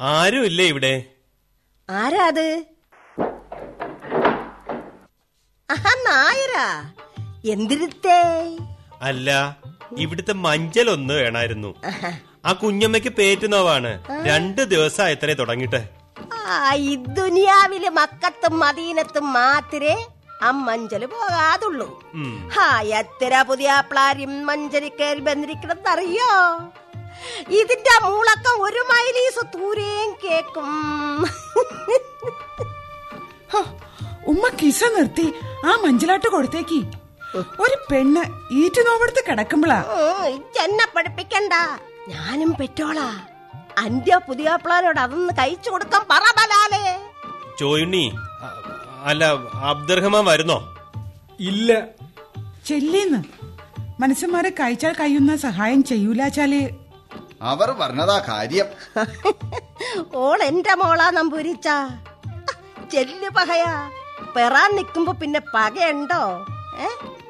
ആരും ഇല്ലേ ഇവിടെ ആരാ അത് ആഹാ നായരാ എന്തിരുത്തേ അല്ല ഇവിടുത്തെ മഞ്ചൽ ഒന്ന് വേണമായിരുന്നു ആ കുഞ്ഞമ്മയ്ക്ക് പേറ്റുന്നവാണ് രണ്ട് ദിവസം എത്രേ തുടങ്ങിട്ട് ആ ഈ ദുനിയാവിലെ മക്കത്തും മദീനത്തും മാത്രേ അമ്മഞ്ചല് പോകാതുള്ളൂ ഉം. ഹാ എത്ര പുതിയ പ്ലാരും മഞ്ചരി കയറി ബന്ധിരിക്കണമെന്നറിയോ ഇതിന്റെ മൂളക്കം ഒരു മൈലീസ് ദൂരേം കേക്കും ഹോ, ഉമ്മ കിസ നിർത്തി ആ മഞ്ചലാട്ട് കൊടുത്തേക്ക് ഒരു പെണ്ണ് ഈറ്റു നോവെടുത്ത് കിടക്കുമ്പളാ ഉം, ഇജ്ജെന്നെ പഠിപ്പിക്കണ്ട ഞാനും പെറ്റോളാ അന്റെ പുതിയ പ്ലാനോട് അതൊന്ന് കഴിച്ചു കൊടുക്കാൻ പറ ബലാലേ ചോയുണ്ണി അ- അല്ല അബ്ദുറഹ്മാൻ വരുന്നോ ഇല്ല ചെല്ലിന്ന് മനസ്സന്മാരെ കഴിച്ചാൽ കഴിയുന്ന സഹായം ചെയ്യൂലാച്ചാല് അവർ പറഞ്ഞതാ കാര്യം ഓൾ എന്റെ മോളാ നമ്പൂരിച്ച ചെല്ലു പകയാ പെറാൻ നിക്കുമ്പോ പിന്നെ പകയുണ്ടോ ഏ